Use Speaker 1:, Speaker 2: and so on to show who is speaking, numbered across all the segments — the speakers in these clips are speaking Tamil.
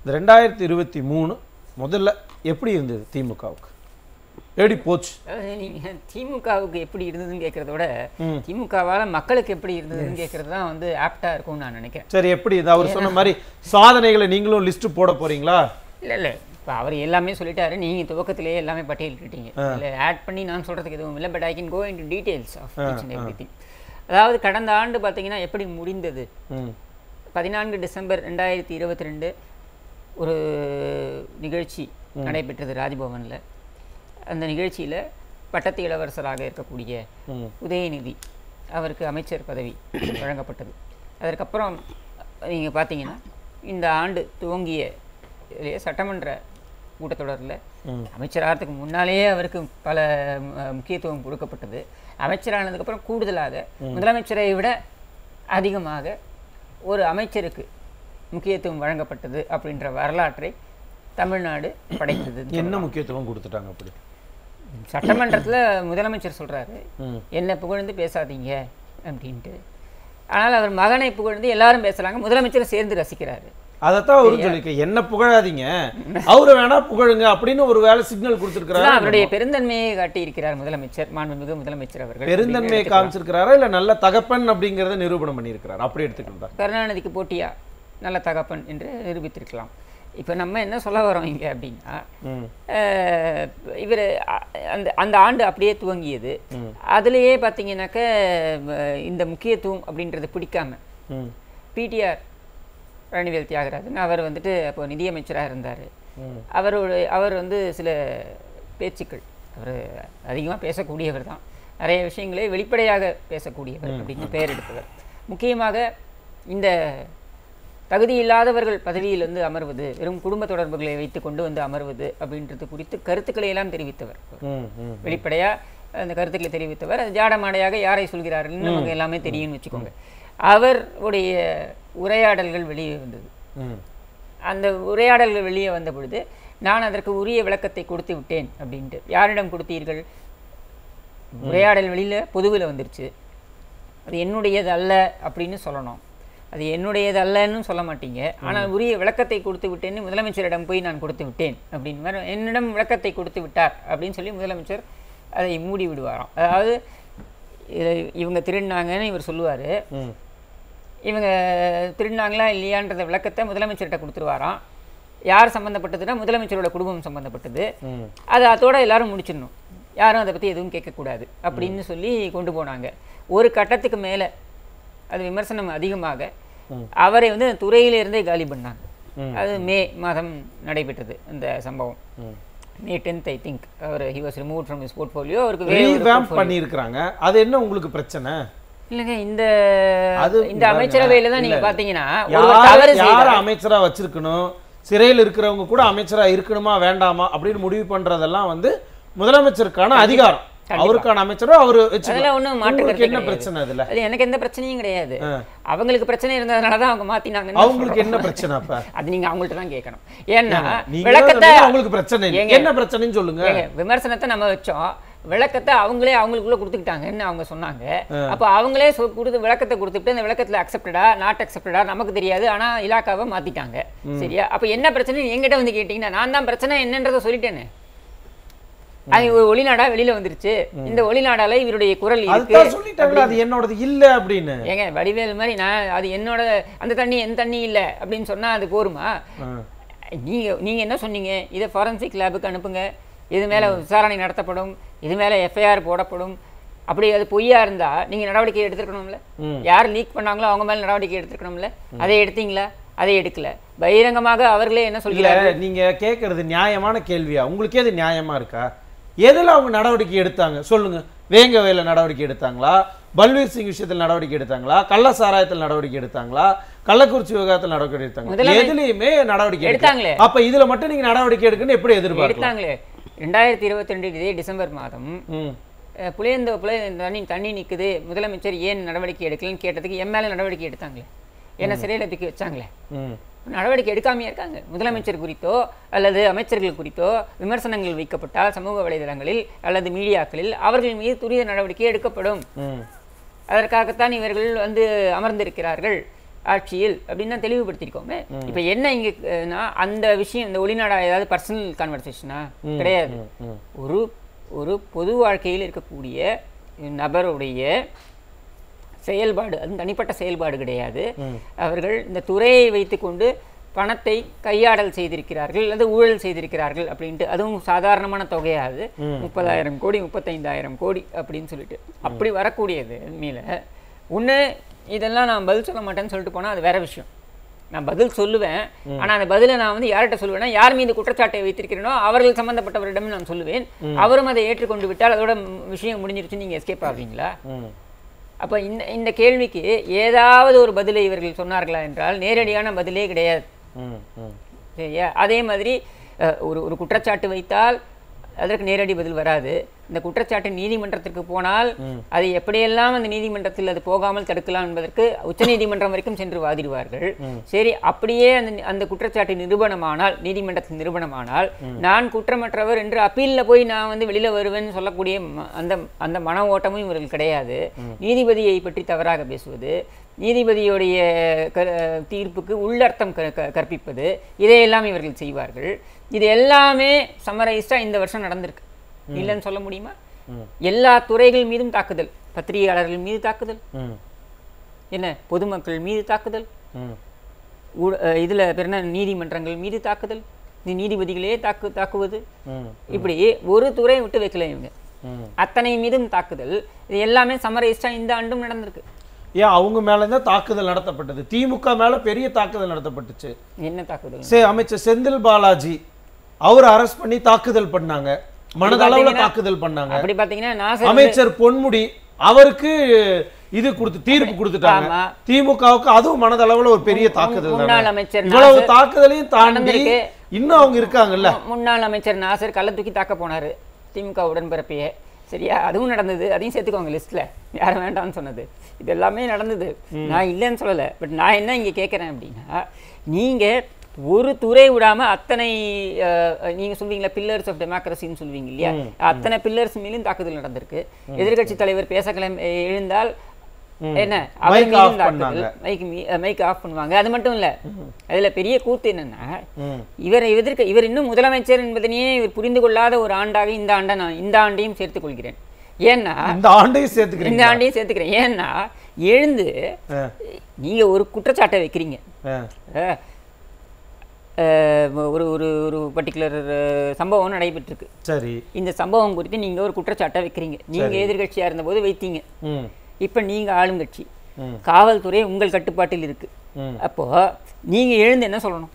Speaker 1: இந்த ரெண்டாயிரத்தி இருபத்தி மூணு முதல்ல எப்படி இருந்தது திமுகவுக்கு எப்படி போச்சு
Speaker 2: அதாவது நீங்க திமுகவுக்கு எப்படி இருந்ததுன்னு கேட்கறத விட
Speaker 1: ம்.
Speaker 2: திமுகவால மக்களுக்கு எப்படி இருந்ததுன்னு கேட்கறது தான் வந்து ஆப்டா இருக்கும்னு நான் நினைக்கிறேன்
Speaker 1: சரி எப்படி இது அவர் சொன்ன மாதிரி சாதனைகளை நீங்களும் லிஸ்ட் போட போறீங்களா
Speaker 2: இல்ல இல்ல இப்போ அவர் எல்லாமே சொல்லிட்டாரு நீங்க துவக்கத்திலேயே எல்லாமே பட்டியலிட்டீங்க இல்லை ஆட் பண்ணி நான் சொல்றதுக்கு எதுவும் இல்லை but I can go into details of every அதாவது கடந்த ஆண்டு பார்த்தீங்கன்னா எப்படி முடிந்தது
Speaker 1: ம்
Speaker 2: பதினான்கு டிசம்பர் ரெண்டாயிரத்தி இருபத்தி ரெண்டு ஒரு நிகழ்ச்சி நடைபெற்றது ராஜ்பவனில் அந்த நிகழ்ச்சியில் பட்டத்து இளவரசராக இருக்கக்கூடிய
Speaker 1: ம்.
Speaker 2: உதயநிதி அவருக்கு அமைச்சர் பதவி வழங்கப்பட்டது அதற்கப்புறம் நீங்கள் பார்த்தீங்கன்னா இந்த ஆண்டு துவங்கிய இதிலே சட்டமன்ற கூட்டத்தொடரில்
Speaker 1: ம்.
Speaker 2: அமைச்சராகிறதுக்கு முன்னாலேயே அவருக்கு பல ம- முக்கியத்துவம் கொடுக்கப்பட்டது அமைச்சரானதுக்கப்புறம் கூடுதலாக முதலமைச்சரை விட அதிகமாக ஒரு அமைச்சருக்கு முக்கியத்துவம் வழங்கப்பட்டது அப்படின்ற வரலாற்றை தமிழ்நாடு படைத்தது
Speaker 1: என்ன முக்கியத்துவம் கொடுத்துட்டாங்க அப்படி
Speaker 2: சட்டமன்றத்தில் முதலமைச்சர் சொல்றாரு
Speaker 1: ம்.
Speaker 2: என்னை புகழ்ந்து பேசாதீங்க அப்படின்ட்டு ஆனால் அவர் மகனை புகழ்ந்து எல்லாரும் பேசுறாங்க முதலமைச்சர் சேர்ந்து ரசிக்கிறாரு
Speaker 1: அதைத்தான் அவரும் சொல்லியிருக்க என்ன புகழாதீங்க அவரை வேணா புகழுங்க அப்படின்னு ஒரு வேலை சிக்னல் கொடுத்துருக்கிறாரு
Speaker 2: இதுதான் அவருடைய பெருந்தன்மையை காட்டியிருக்கிறார் முதலமைச்சர் மாண்புமிகு முதலமைச்சர் அவர்கள்
Speaker 1: பெருந்தன்மையை காமிச்சிருக்கிறாரா இல்ல நல்ல தகப்பன் அப்படிங்கறத நிரூபணம் பண்ணியிருக்கிறார் அப்படி எடுத்துக்கிட்டா
Speaker 2: கருணாநிதிக்கு போட்டியா நல்ல தகப்பன் என்று நிரூபித்திருக்கலாம் இப்போ நம்ம என்ன சொல்ல வரோம் இங்க அப்படின்னா
Speaker 1: ம்
Speaker 2: இவர் அந்த அந்த ஆண்டு அப்படியே துவங்கியது அதுலேயே பார்த்தீங்கன்னாக்க அஹ், இந்த முக்கியத்துவம் அப்படின்றது பிடிக்காம
Speaker 1: ம்
Speaker 2: பிடிஆர் ரணிவேல் தியாகராஜன் அவர் வந்துட்டு அப்போ நிதியமைச்சராக இருந்தார்
Speaker 1: ம்.
Speaker 2: அவரோட அவர் வந்து சில பேச்சுக்கள் அவர் அதிகமாக பேசக்கூடியவர் தான் நிறைய விஷயங்களை வெளிப்படையாக பேசக்கூடியவர் அப்படின்னு பெயர் எடுத்தவர் முக்கியமாக இந்த தகுதி இல்லாதவர்கள் பதவியில் வந்து அமர்வது வெறும் குடும்ப தொடர்புகளை வைத்து கொண்டு வந்து அமர்வது அப்படின்றது குறித்து கருத்துக்களை எல்லாம் தெரிவித்தவர்
Speaker 1: ம் ம்
Speaker 2: வெளிப்படையா அந்த கருத்துக்களை தெரிவித்தவர் அது ஜாடமாடையாக யாரை சொல்கிறார்கள் நமக்கு எல்லாமே தெரியும்னு வச்சுக்கோங்க அவருடைய உரையாடல்கள் வெளியே வந்தது
Speaker 1: ம்
Speaker 2: அந்த உரையாடல்கள் வெளியே வந்த பொழுது நான் அதற்கு உரிய விளக்கத்தை கொடுத்து விட்டேன் அப்படின்ட்டு யாரிடம் கொடுத்தீர்கள் உரையாடல் வெளியில பொதுவில் வந்துருச்சு அது என்னுடையது அல்ல அப்படின்னு சொல்லணும் அது என்னுடையது அல்லன்னு சொல்ல மாட்டீங்க ஆனால் உரிய விளக்கத்தை கொடுத்து விட்டேன்னு முதலமைச்சரிடம் போய் நான் கொடுத்து விட்டேன் அப்படின்னு வேற என்னிடம் விளக்கத்தை கொடுத்து விட்டார் அப்படின்னு சொல்லி முதலமைச்சர் அதை மூடி விடுவாராம் அதாவது இதை- இவங்க திருடினாங்கன்னு இவர் சொல்லுவார்
Speaker 1: ம்
Speaker 2: இவங்க திருடினாங்களா இல்லையான்றத விளக்கத்தை முதலமைச்சர்கிட்ட கொடுத்துருவாராம் யார் சம்மந்தப்பட்டதுன்னா முதலமைச்சரோட குடும்பம் சம்மந்தப்பட்டது
Speaker 1: ம்
Speaker 2: அது அதோட எல்லாரும் முடிச்சிடணும் யாரும் அதை பற்றி எதுவும் கேட்கக்கூடாது அப்படின்னு சொல்லி கொண்டு போனாங்க ஒரு கட்டத்துக்கு மேலே அது விமர்சனம் அதிகமாக அவரை வந்து அந்த துறையிலிருந்தே காலி பண்ணாங்க அது மே மாதம் நடைபெற்றது இந்த சம்பவம்
Speaker 1: ம்.
Speaker 2: மே டென்த் ஐ திங்க் அவர் he was remove from his portfolio அவருக்கு வேற ஒரு
Speaker 1: ரீவேம்ப் பண்ணியிருக்கிறாங்க அது என்ன உங்களுக்கு பிரச்சனை
Speaker 2: இல்லைங்க இந்த
Speaker 1: அது
Speaker 2: இந்த அமைச்சரவையில தான் நீங்க பாத்தீங்கன்னா ஒரு
Speaker 1: யார
Speaker 2: தவறு
Speaker 1: யார
Speaker 2: செய்தார்.
Speaker 1: அமைச்சரா வச்சிருக்கணும் சிறையில் இருக்கிறவங்க கூட அமைச்சரா இருக்கணுமா வேண்டாமா அப்படின்னு முடிவு பண்றதெல்லாம் வந்து முதலமைச்சருக்கான அதிகாரம் அவருக்கான அமைச்சரும் அவரு வச்சுக்கலாம்
Speaker 2: அதெல்லாம் ஒண்ணும் மாற்று
Speaker 1: உங்களுக்கு
Speaker 2: கருத்தே
Speaker 1: என்ன
Speaker 2: கிடையாது.
Speaker 1: பிரச்சனை அதுல
Speaker 2: அது எனக்கு எந்த பிரச்சனையும் கிடையாது அவங்களுக்கு பிரச்சனை இருந்ததுனால தான் அவங்க மாத்தினாங்கன்னு
Speaker 1: அவங்களுக்கு என்ன பிரச்சனை அப்ப
Speaker 2: அது நீங்க அவங்கள்ட்ட தான் கேட்கணும் ஏன்னா
Speaker 1: நீங்க
Speaker 2: விளக்கத்தை
Speaker 1: அவங்களுக்கு பிரச்சனை இல்லை.
Speaker 2: ஏங்க,
Speaker 1: என்ன பிரச்சனைன்னு சொல்லுங்க
Speaker 2: ஏங்க, விமர்சனத்தை நம்ம வச்சோம் விளக்கத்தை அவங்களே அவங்களுக்குள்ள கொடுத்துக்கிட்டாங்கன்னு அவங்க சொன்னாங்க அப்போ அவங்களே சொ- கொடுத்து விளக்கத்தை கொடுத்துட்டு அந்த விளக்கத்துல அக்செப்டடா நாட் அக்செப்டடா நமக்கு தெரியாது ஆனா இலாக்காவை மாத்திட்டாங்க சரியா அப்ப என்ன பிரச்சனை என்கிட்ட வந்து கேட்டீங்கன்னா நான் தான் பிரச்சனை என்னன்றதை சொல்லிட்டேனே அது ஒரு ஒளிநாடா வெளியில வந்துருச்சு இந்த ஒளிநாடால இவருடைய குரல் இருக்கு
Speaker 1: அதுதான் சொல்லிட்டாங்களா அது என்னோடது இல்ல அப்படின்னு
Speaker 2: ஏங்க வடிவேல் மாதிரி நான் அது என்னோட அந்த தண்ணி என் தண்ணி இல்ல அப்படின்னு சொன்னா அது போருமா
Speaker 1: ஆ.
Speaker 2: நீங்க நீங்க என்ன சொன்னீங்க இதை ஃபாரன்சிக் லேபுக்கு அனுப்புங்க இது மேல விசாரணை நடத்தப்படும் இது மேல எஃப்ஐஆர் போடப்படும் அப்படி அது பொய்யா இருந்தா நீங்க நடவடிக்கை எடுத்துருக்கணும்ல
Speaker 1: ம்.
Speaker 2: யார் லீக் பண்ணாங்களோ அவங்க மேல நடவடிக்கை எடுத்துருக்கணும்ல அதை எடுத்தீங்களா அதை எடுக்கல பகிரங்கமாக அவர்களே என்ன
Speaker 1: இல்ல
Speaker 2: சொல்கிறார்கள்
Speaker 1: நீங்க கேட்கறது நியாயமான கேள்வியா உங்களுக்கே அது நியாயமா இருக்கா எதுல அவங்க நடவடிக்கை எடுத்தாங்க சொல்லுங்க வேங்க வேல நடவடிக்கை எடுத்தாங்களா பல்வீர் சிங் விஷயத்தில் நடவடிக்கை எடுத்தாங்களா கள்ள சாராயத்தில் நடவடிக்கை எடுத்தாங்களா கள்ளக்குறிச்சி விவகாரத்தில் நடவடிக்கை எடுத்தாங்க
Speaker 2: முதலமை-
Speaker 1: எதுலயுமே நடவடிக்கை எடுக்கல.
Speaker 2: எடுத்தாங்களே.
Speaker 1: அப்ப இதுல மட்டும் நீங்க நடவடிக்கை எடுக்குன்னு எப்படி எதிர்பார்க்கலாம்
Speaker 2: எடுத்தாங்களே ரெண்டாயிரத்தி இருபத்தி ரெண்டு இதே டிசம்பர் மாதம்
Speaker 1: ம்
Speaker 2: அஹ், புளியந்தோப்புல இந்த தண்ணி தண்ணி நிக்குது முதலமைச்சர் ஏன் நடவடிக்கை எடுக்கலன்னு கேட்டதுக்கு என் மேல நடவடிக்கை எடுத்தாங்களே என்ன சிறையில் தூக்கி வச்சாங்களே
Speaker 1: ம்
Speaker 2: நடவடிக்கை எடுக்காமையே இருக்காங்க முதலமைச்சர் குறித்தோ அல்லது அமைச்சர்கள் குறித்தோ விமர்சனங்கள் வைக்கப்பட்டால் சமூக வலைதளங்களில் அல்லது மீடியாக்களில் அவர்கள் மீது துரித நடவடிக்கை எடுக்கப்படும்
Speaker 1: ம்
Speaker 2: அதற்காகத்தான் இவர்கள் வந்து அமர்ந்திருக்கிறார்கள் ஆட்சியில் அப்படின்னு தான் தெளிவுபடுத்தியிருக்கோமே இப்போ என்ன இங்க அஹ், னா, அந்த விஷயம் இந்த ஒளிநாடா ஏதாவது பர்சனல் கான்வர்சேஷனா கிடையாது
Speaker 1: ம்.
Speaker 2: ஒரு ஒரு பொது வாழ்க்கையில் இருக்கக்கூடிய நபருடைய செயல்பாடு அது தனிப்பட்ட செயல்பாடு கிடையாது அவர்கள் இந்த துறையை வைத்துக்கொண்டு பணத்தை கையாடல் செய்திருக்கிறார்கள் அல்லது ஊழல் செய்திருக்கிறார்கள் அப்படின்ட்டு அதுவும் சாதாரணமான தொகையாது முப்பதாயிரம் கோடி முப்பத்தைந்தாயிரம் கோடி அப்படின்னு சொல்லிட்டு அப்படி வரக்கூடியது மேல ஒண்ணு இதெல்லாம் நான் பதில் சொல்ல மாட்டேன்னு சொல்லிட்டு போனா அது வேற விஷயம் நான் பதில் சொல்லுவேன் ஆனா அந்த பதிலை நான் வந்து யார்கிட்ட சொல்லுவேன்னா யார் மீது குற்றச்சாட்டை வைத்திருக்கிறேனோ அவர்கள் சம்பந்தப்பட்டவரிடம் நான் சொல்லுவேன் அவரும் அதை ஏற்றுக்கொண்டு விட்டால் அதோட ம், விஷயம் முடிஞ்சிருச்சு நீங்க எஸ்கேப் ஆவீங்களா
Speaker 1: ம்.
Speaker 2: அப்ப இந்த இந்த கேள்விக்கு ஏதாவது ஒரு பதிலை இவர்கள் சொன்னார்களா என்றால் நேரடியான பதிலே கிடையாது
Speaker 1: ம். ம்.
Speaker 2: சரியா அதே மாதிரி அஹ், ஒரு ஒரு குற்றச்சாட்டு வைத்தால் அதற்கு நேரடி பதில் வராது இந்த குற்றச்சாட்டு நீதிமன்றத்திற்கு போனால் அது எப்படியெல்லாம் அந்த நீதிமன்றத்தில் அது போகாமல் தடுக்கலாம் என்பதற்கு உச்சநீதிமன்றம் வரைக்கும் சென்று வாதிடுவார்கள் சரி அப்படியே அந்த அந்த குற்றச்சாட்டு நிரூபணமானால் நீதிமன்றத்தில் நிரூபணமானால் நான் குற்றமற்றவர் என்று அப்பீல்ல போய் நான் வந்து வெளியில வருவேன்னு சொல்லக்கூடிய ம- அந்த அந்த மன ஓட்டமும் இவர்கள் கிடையாது நீதிபதியை பற்றி தவறாக பேசுவது நீதிபதியுடைய க தீர்ப்புக்கு உள்ளர்த்தம் க- க- கற்பிப்பது இதையெல்லாம் இவர்கள் செய்வார்கள் இது எல்லாமே சம்மரைஸ்டா இந்த வருஷம் நடந்திருக்கு இல்லைன்னு சொல்ல முடியுமா எல்லா துறைகள் மீதும் தாக்குதல் பத்திரிகையாளர்கள் மீது தாக்குதல்
Speaker 1: ம்.
Speaker 2: என்ன பொதுமக்கள் மீது தாக்குதல்
Speaker 1: ம்.
Speaker 2: ஊட- அஹ் இதுல பேர் என்ன நீதிமன்றங்கள் மீது தாக்குதல் இந்த நீதிபதிகளே தாக்கு தாக்குவது
Speaker 1: ம்.
Speaker 2: இப்படி ஒரு துறை விட்டு வைக்கல இவங்க
Speaker 1: ம்.
Speaker 2: அத்தனை மீதும் தாக்குதல் இது எல்லாமே சம்மரைஸ்டா இந்த ஆண்டும் நடந்திருக்கு
Speaker 1: ஏன் அவங்க மேல தான் தாக்குதல் நடத்தப்பட்டது திமுக மேல பெரிய தாக்குதல் நடத்தப்பட்டுச்சு
Speaker 2: என்ன தாக்குதல்
Speaker 1: சே அமைச்சர் செந்தில் பாலாஜி அவர் அரெஸ்ட் பண்ணி தாக்குதல் பண்ணாங்க மனதளவுல
Speaker 2: பாத்தீங்கன்னா-
Speaker 1: தாக்குதல் பண்ணாங்க
Speaker 2: அப்படி பாத்தீங்கன்னா நாசர்
Speaker 1: அமைச்சர் பொன்முடி அவருக்கு இது கொடுத்து தீர்ப்பு கொடுத்துட்டாங்க
Speaker 2: ஆமா.
Speaker 1: திமுகவுக்கு அதுவும் மனதளவுல ஒரு பெரிய தாக்குதல்
Speaker 2: முன்னாள்
Speaker 1: தானே.
Speaker 2: அமைச்சர்
Speaker 1: இவ்வளவு
Speaker 2: நாசர்
Speaker 1: தாக்குதலையும் தாண்டி
Speaker 2: நடந்திருக்கு.
Speaker 1: இன்னும் அவங்க இருக்காங்கல்ல
Speaker 2: மு- முன்னாள் அமைச்சர் நாசர் கள்ள தூக்கி தாக்க போனாரு திமுக உடன்பிறப்பையே சரியா அதுவும் நடந்தது அதையும் சேர்த்துக்கோங்க லிஸ்ட்ல யாரும் வேண்டாம்னு சொன்னது இது எல்லாமே நடந்தது நான் இல்லைன்னு சொல்லலை பட் நான் என்ன இங்க கேட்குறேன் அப்படின்னா நீங்க ஒரு துறை விடாம அத்தனை அஹ், நீங்க சொல்வீங்களா பில்லர்ஸ் ஆஃப் டெமோக்ரஸின்னு சொல்லுவீங்க இல்லையா அத்தனை பில்லர்ஸ் மேலும் தாக்குதல் நடந்திருக்கு எதிர்க்கட்சி தலைவர் பேச கிளம்பி எழுந்தால் என்ன அவர்
Speaker 1: Mic off
Speaker 2: மீதும்
Speaker 1: பண்ணாங்க.
Speaker 2: தாக்குதல் மைக் மைக் ஆஃப் பண்ணுவாங்க அது மட்டும் இல்ல அதுல பெரிய கூத்து என்னன்னா
Speaker 1: ம்.
Speaker 2: இவர் எதிர்க்க இவர் இன்னும் முதலமைச்சர் என்பதனையே இவர் புரிந்து கொள்ளாத ஒரு ஆண்டாக இந்த ஆண்டை நான் இந்த ஆண்டையும் சேர்த்துக் கொள்கிறேன் ஏன்னா
Speaker 1: இந்த ஆண்டையும் சேர்த்துக்கிறீங்க
Speaker 2: இந்த ஆண்டையும் சேர்த்துக்கிறேன் ஏன்னா எழுந்து
Speaker 1: ஆ.
Speaker 2: நீங்க ஒரு குற்றச்சாட்டை வைக்கிறீங்க
Speaker 1: ஆ.
Speaker 2: அஹ், அஹ், ஒரு ஒரு ஒரு பர்டிகுலர் சம்பவம் நடைபெற்றிருக்கு
Speaker 1: சரி
Speaker 2: இந்த சம்பவம் குறித்து நீங்க ஒரு குற்றச்சாட்டை வைக்கிறீங்க நீங்க எதிர்க்கட்சியா இருந்தபோது வைத்தீங்க
Speaker 1: ம்
Speaker 2: இப்ப நீங்க ஆளுங்கட்சி
Speaker 1: ம்.
Speaker 2: காவல்துறை உங்கள் கட்டுப்பாட்டில் இருக்கு
Speaker 1: ம்.
Speaker 2: அப்போ நீங்க எழுந்து என்ன சொல்லணும்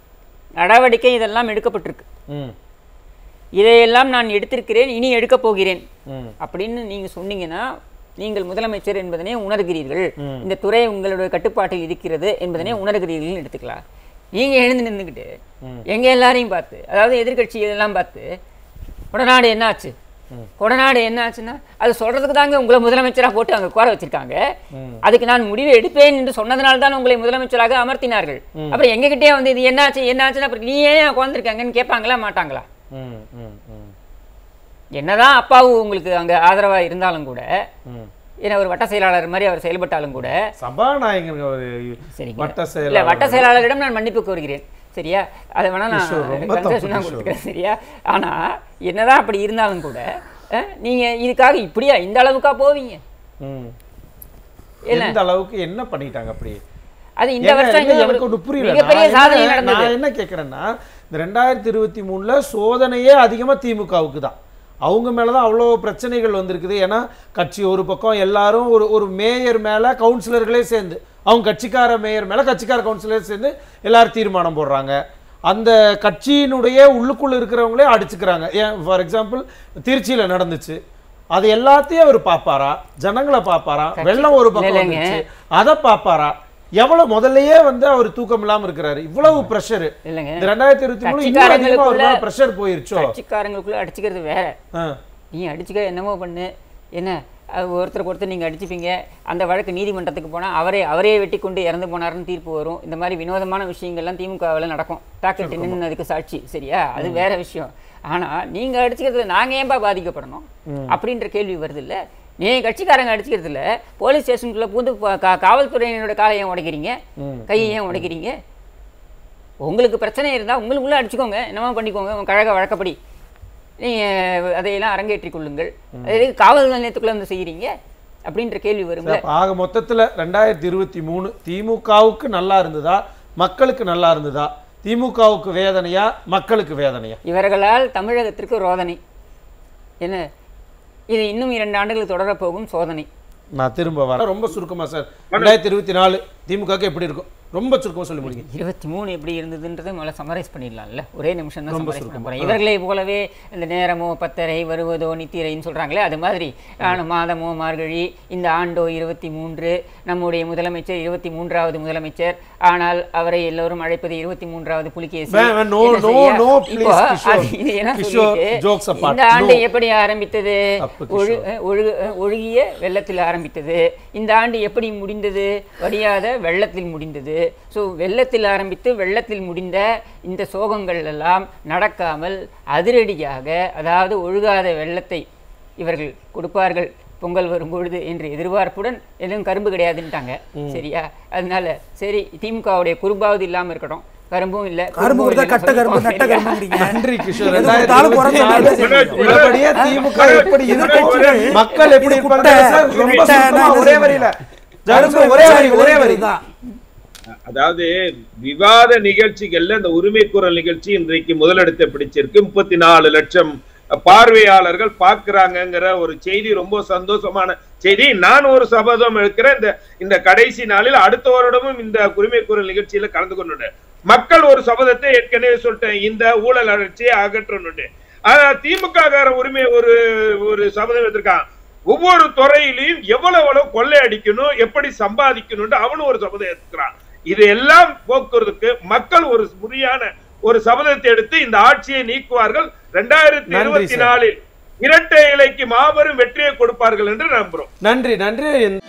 Speaker 2: நடவடிக்கை இதெல்லாம் எடுக்கப்பட்டிருக்கு
Speaker 1: ம்
Speaker 2: இதையெல்லாம் நான் எடுத்திருக்கிறேன் இனி எடுக்கப் போகிறேன்
Speaker 1: ம்
Speaker 2: அப்படின்னு நீங்க சொன்னீங்கன்னா நீங்கள் முதலமைச்சர் என்பதனை உணர்கிறீர்கள் இந்த துறை உங்களுடைய கட்டுப்பாட்டில் இருக்கிறது என்பதனை உணர்கிறீர்கள்னு எடுத்துக்கலாம் நீங்க எழுந்து நின்றுக்கிட்டு எங்க எல்லாரையும் பார்த்து அதாவது எதிர்க்கட்சி இதெல்லாம் பார்த்து கொடநாடு என்னாச்சு கொடநாடு என்னாச்சுன்னா அது சொல்றதுக்கு தாங்க உங்களை முதலமைச்சராக போட்டு அங்க உட்கார வச்சிருக்காங்க அதுக்கு நான் முடிவு எடுப்பேன் என்று சொன்னதனால தான் உங்களை முதலமைச்சராக அமர்த்தினார்கள் அப்புறம் எங்ககிட்டயே வந்து இது என்னாச்சு என்னாச்சுன்னா அப்புறம் நீ ஏன் உட்காந்துருக்காங்கன்னு கேட்பாங்களா மாட்டாங்களா
Speaker 1: ம் ம் ம்
Speaker 2: என்னதான் அப்பாவும் உங்களுக்கு அங்க ஆதரவா இருந்தாலும் கூட
Speaker 1: ம்
Speaker 2: ஏன்னா ஒரு வட்ட செயலாளர் மாதிரி அவர் செயல்பட்டாலும் கூட
Speaker 1: சபாநாயகர் ஒரு
Speaker 2: சரிங்க
Speaker 1: வட்ட
Speaker 2: இல்ல
Speaker 1: செயலாளர்
Speaker 2: வட்ட செயலாளரிடம் நான் மன்னிப்பு கோருகிறேன் சரியா அதை வேணா நான்
Speaker 1: கிஷோர், ரொம்ப தப்பு
Speaker 2: concession ஆ
Speaker 1: கிஷோர்.
Speaker 2: கொடுத்துக்கிறேன் சரியா ஆனா என்னதான் அப்படி இருந்தாலும் கூட அஹ், நீங்க இதுக்காக இப்படியா இந்த அளவுக்கா போவீங்க
Speaker 1: ம்
Speaker 2: என்ன?
Speaker 1: எந்த அளவுக்கு என்ன பண்ணிட்டாங்க அப்படி
Speaker 2: அது இந்த
Speaker 1: ஏங்க,
Speaker 2: வருஷம்
Speaker 1: இல்ல,
Speaker 2: இன்னும்
Speaker 1: எனக்கு
Speaker 2: ஒரு
Speaker 1: ஒண்ணு புரியல
Speaker 2: மிகப்பெரிய
Speaker 1: நான்
Speaker 2: சாதனை
Speaker 1: என்ன-
Speaker 2: நடந்தது
Speaker 1: நான் என்ன கேட்கறேன்னா இந்த ரெண்டாயிரத்தி இருபத்தி மூணுல சோதனையே அதிகமா திமுகவுக்கு தான் அவங்க மேலதான் அவ்வளோ பிரச்சனைகள் வந்திருக்குது ஏன்னா கட்சி ஒரு பக்கம் எல்லாரும் ஒரு ஒரு மேயர் மேல கவுன்சிலர்களே சேர்ந்து அவங்க கட்சிக்கார மேயர் மேல கட்சிக்கார கவுன்சிலர் சேர்ந்து எல்லாரும் தீர்மானம் போடுறாங்க அந்த கட்சியினுடைய உள்ளுக்குள்ள இருக்கிறவங்களே அடிச்சுக்கிறாங்க ஏன் ஃபார் எக்ஸாம்பிள் திருச்சியில நடந்துச்சு அது எல்லாத்தையும் அவர் பாப்பாரா ஜனங்களை பாப்பாரா வெள்ளம் ஒரு பக்கம்
Speaker 2: இல்லைங்க.
Speaker 1: வந்துச்சு அதை பாப்பாரா எவ்வளவு முதல்லயே வந்து அவர் தூக்கம் இல்லாம இருக்கிறாரு இவ்வளவு பிரஷர்
Speaker 2: இல்லைங்க
Speaker 1: இந்த ரெண்டாயிரத்தி இருபத்தி மூணு இன்னும் அதிகமா அவர்
Speaker 2: கட்சிக்காரங்களுக்குள்ள-
Speaker 1: மேல பிரஷர் போயிருச்சோ
Speaker 2: கட்சிக்காரங்களுக்குள்ள அடிச்சுக்கிறது வேற
Speaker 1: ஆ.
Speaker 2: நீ அடிச்சுக்க என்னமோ பண்ணு என்ன அது ஒருத்தருக்கு ஒருத்தர் நீங்கள் அடிச்சுப்பீங்க அந்த வழக்கு நீதிமன்றத்துக்கு போனால் அவரே அவரே வெட்டி கொண்டு இறந்து போனாருன்னு தீர்ப்பு வரும் இந்த மாதிரி வினோதமான விஷயங்கள்லாம் திமுகவில் நடக்கும் டாக்டர் நின்று அதுக்கு சாட்சி சரியா அது வேற விஷயம் ஆனால் நீங்கள் அடிச்சுக்கிறதுல நாங்கள் ஏன்பா பாதிக்கப்படணும் அப்படின்ற கேள்வி வருது இல்லை நீ கட்சிக்காரங்க அடிச்சுக்கிறது இல்ல போலீஸ் ஸ்டேஷனுக்குள்ள புது காவல்துறையினரோட காலை ஏன் உடைக்கிறீங்க
Speaker 1: ம்.
Speaker 2: கையை ஏன் உடைக்கிறீங்க உங்களுக்கு பிரச்சனை இருந்தால் உங்களுக்குள்ளே அடிச்சுக்கோங்க என்னமா பண்ணிக்கோங்க உங்க கழக வழக்கப்படி நீங்கள் அதையெல்லாம் அரங்கேற்றிக் கொள்ளுங்கள் அது எதுக்கு காவல் நிலையத்துக்குள்ளே வந்து செய்கிறீங்க அப்படின்ற கேள்வி வரும்ல
Speaker 1: அப்ப ஆக மொத்தத்துல ரெண்டாயிரத்தி இருபத்தி மூணு திமுகவுக்கு நல்லா இருந்ததா மக்களுக்கு நல்லா இருந்ததா திமுகவுக்கு வேதனையா மக்களுக்கு வேதனையா
Speaker 2: இவர்களால் தமிழகத்திற்கு ரோதனை என்ன இது இன்னும் இரண்டு ஆண்டுகள் தொடரப் போகும் சோதனை
Speaker 1: நான் திரும்ப வரேன் ரொம்ப சுருக்கமா சார் ரெண்டாயிரத்தி இருபத்தி நாலு திமுகவுக்கு எப்படி இருக்கும் ரொம்ப சுருக்கமா சொல்லி முடிங்க
Speaker 2: இருபத்தி மூணு எப்படி இருந்ததுன்றதை முதல்ல சமரைஸ் பண்ணிடலாம்ல ஒரே நிமிஷம் தான் சமரைஸ் பண்ண போகிறேன் இவர்களை போலவே இந்த நேரமோ பத்தரை வருவதோ நித்திரைன்னு சொல்கிறாங்களே அது மாதிரி ஆன மாதமோ மார்கழி இந்த ஆண்டோ இருபத்தி மூன்று நம்முடைய முதலமைச்சர் இருபத்தி மூன்றாவது முதலமைச்சர் ஆனால் அவரை எல்லோரும் அழைப்பது இருபத்தி மூன்றாவது புலிகேசி
Speaker 1: வே- வே- no,
Speaker 2: என்ன
Speaker 1: no,
Speaker 2: செய்ய?
Speaker 1: no,
Speaker 2: இப்போ
Speaker 1: please, கிஷோர்.
Speaker 2: அது இது என்ன
Speaker 1: கிஷோர்,
Speaker 2: சொல்லிட்டு,
Speaker 1: jokes apart.
Speaker 2: இந்த ஆண்டு
Speaker 1: No.
Speaker 2: எப்படி ஆரம்பித்தது
Speaker 1: தப்பு,
Speaker 2: ஒழு ஒழு ஒழுகிய வெள்ளத்தில் ஆரம்பித்தது இந்த ஆண்டு எப்படி முடிந்தது வடியாத வெள்ளத்தில் முடிந்தது ஸோ வெள்ளத்தில் ஆரம்பித்து வெள்ளத்தில் முடிந்த இந்த சோகங்கள் எல்லாம் நடக்காமல் அதிரடியாக அதாவது ஒழுகாத வெள்ளத்தை இவர்கள் கொடுப்பார்கள் பொங்கல் வரும்பொழுது என்று எதிர்பார்ப்புடன் எதுவும் கரும்பு கிடையாதுன்ட்டாங்க சரியா அதனால சரி திமுகவுடைய குறும்பாவது இல்லாம இருக்கட்டும் கரும்பும் இல்ல
Speaker 3: கரும்பு
Speaker 2: குறும்பும்
Speaker 3: கொடுத்தா
Speaker 2: இல்லைன்னு
Speaker 3: கட்ட கரும்பு
Speaker 2: சொல்லிக்கோங்க.
Speaker 3: நெட்ட கரும்புங்கிறீங்க
Speaker 1: நன்றி கிஷோர்
Speaker 3: எது
Speaker 1: ரெண்டாயிரத்தி
Speaker 3: கொடுத்தாலும்
Speaker 1: இருபத்தி
Speaker 3: குறை
Speaker 1: நாலு
Speaker 3: சொல்லாதே.
Speaker 1: உள்ளபடியே திமுக எப்படி இருக்கும்
Speaker 3: எதிர்க்கட்சிகள்
Speaker 1: மக்கள் எப்படி
Speaker 3: இது
Speaker 1: இருப்பாங்க
Speaker 3: குட்டை,
Speaker 1: சார் ரொம்ப
Speaker 3: குட்டை,
Speaker 1: சுருக்கமா
Speaker 3: நான்
Speaker 1: ஒரே
Speaker 3: என்ன
Speaker 1: வரியில
Speaker 3: சொல்றேன்?
Speaker 1: ஜானு ஒரே வரி ஒரே வரி
Speaker 3: தான்
Speaker 4: அதாவது விவாத நிகழ்ச்சிகள்ல இந்த உரிமை குரல் நிகழ்ச்சி இன்றைக்கு முதலிடத்தை பிடிச்சிருக்கு முப்பத்தி நாலு லட்சம் பார்வையாளர்கள் பார்க்கிறாங்கங்கிற ஒரு செய்தி ரொம்ப சந்தோஷமான செய்தி நான் ஒரு சபதம் எடுக்கிறேன் இந்த இந்த கடைசி நாளில் அடுத்த வருடமும் இந்த உரிமை குரல் நிகழ்ச்சியில கலந்து கொண்டு மக்கள் ஒரு சபதத்தை ஏற்கனவே சொல்லிட்டேன் இந்த ஊழல் அழற்சியை அகற்றணும் ஆனா திமுக கார உரிமை ஒரு ஒரு சபதம் எடுத்திருக்கான் ஒவ்வொரு துறையிலையும் எவ்வளவு எவ்வளவு கொள்ளை அடிக்கணும் எப்படி சம்பாதிக்கணும்னு அவனும் ஒரு சபதம் எடுக்கிறான் இது எல்லாம் போக்குறதுக்கு மக்கள் ஒரு முறையான ஒரு சபதத்தை எடுத்து இந்த ஆட்சியை நீக்குவார்கள் ரெண்டாயிரத்தி
Speaker 1: நன்றி
Speaker 4: இருபத்தி
Speaker 1: சார்.
Speaker 4: நாலில் இரட்டை இலைக்கு மாபெரும் வெற்றியை கொடுப்பார்கள் என்று நம்புறோம்
Speaker 1: நன்றி நன்றி